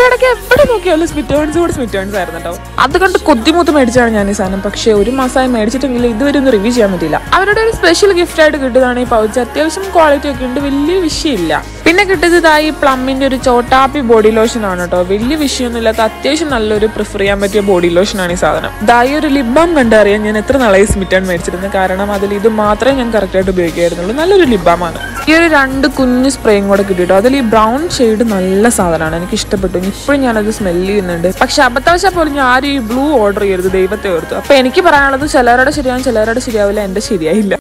ഒരിടയ്ക്ക് എവിടെ നോക്കിയാലും സ്മിറ്റേൺസ് കൂടെ സ്മിറ്റേൺസ് ആയിരുന്നു കേട്ടോ അത് കണ്ട് കൊത്തിമൂത്ത് മേടിച്ചാണ് ഞാൻ ഈ സാധനം പക്ഷേ ഒരു മാസമായി മേടിച്ചിട്ടെങ്കിലും ഇതുവരെ ഒന്ന് റിവ്യൂ ചെയ്യാൻ പറ്റില്ല അവരുടെ ഒരു സ്പെഷ്യൽ ഗിഫ്റ്റ് ആയിട്ട് കിട്ടിയതാണ് ഈ പൗച്ച് അത്യാവശ്യം ക്വാളിറ്റി ഒക്കെ ഉണ്ട് വലിയ വിഷയമില്ല പിന്നെ കിട്ടിയത് ഇതായി പ്ലമ്മിന്റെ ഒരു ചോട്ടാപ്പി ബോഡി ലോഷൻ ആണ് കേട്ടോ വലിയ വിഷയമൊന്നും ഇല്ലാത്ത അത്യാവശ്യം നല്ലൊരു പ്രിഫർ ചെയ്യാൻ പറ്റിയ ബോഡി ലോഷൻ ആണ് ഈ സാധനം ഇതായി ഒരു ലിബാം കണ്ടറിയാൻ ഞാൻ എത്ര നാളായി സ്മിറ്റാൻ മേടിച്ചിരുന്നത് കാരണം അതിൽ ഇത് മാത്രമേ ഞാൻ കറക്റ്റ് ആയിട്ട് ഉപയോഗിക്കായിരുന്നുള്ളൂ നല്ലൊരു ലിബാമാണ് ഈ ഒരു രണ്ട് കുഞ്ഞു സ്പ്രേയും കൂടെ കിട്ടിട്ടോ അതിൽ ഈ ബ്രൗൺ ഷെയ്ഡ് നല്ല സാധനമാണ് എനിക്ക് ഇഷ്ടപ്പെട്ടു ഇപ്പോഴും ഞാനത് സ്മെല്ല് ചെയ്യുന്നുണ്ട് പക്ഷെ അബദ്ധവശാൽ പോലും ഞാൻ ആരും ഈ ബ്ലൂ ഓർഡർ ചെയ്യരുത് ദൈവത്തെ ഓർത്തു അപ്പൊ എനിക്ക് പറയാനുള്ളത് ചിലരുടെ ശരിയാവും ചിലരുടെ ശരിയാവില്ല എന്റെ ശരിയായില്ല